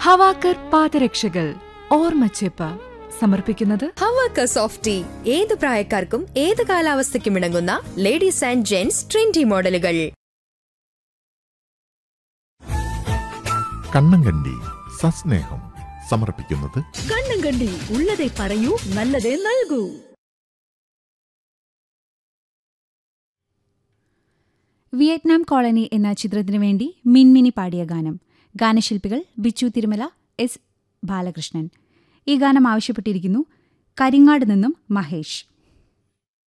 ഹവാക്കർ പാദരക്ഷകൾ ഓർമ്മച്ചെപ്പ് സമർപ്പിക്കുന്നത് ഹവാക്ക സോഫ്റ്റി ഏത് പ്രായക്കാർക്കും ഏത് കാലാവസ്ഥയ്ക്കും ഇണങ്ങുന്ന ലേഡീസ് ആൻഡ് ജെന്റ്സ് ട്രെൻഡി മോഡലുകൾ കണ്ണങ്കണ്ടി സസ്നേഹം സമർപ്പിക്കുന്നത് കണ്ണും കണ്ടി ഉള്ളതേ പറയൂ നല്ലതേ നൽകൂ വിയറ്റ്നാം കോളനി എന്ന ചിത്രത്തിനു വേണ്ടി മിൻമിനി പാടിയ ഗാനം ഗാനശില്പികൾ ബിച്ചു തിരുമല എസ് ബാലകൃഷ്ണൻ ഈ ഗാനം ആവശ്യപ്പെട്ടിരിക്കുന്നു കരിങ്ങാട് നിന്നും മഹേഷ്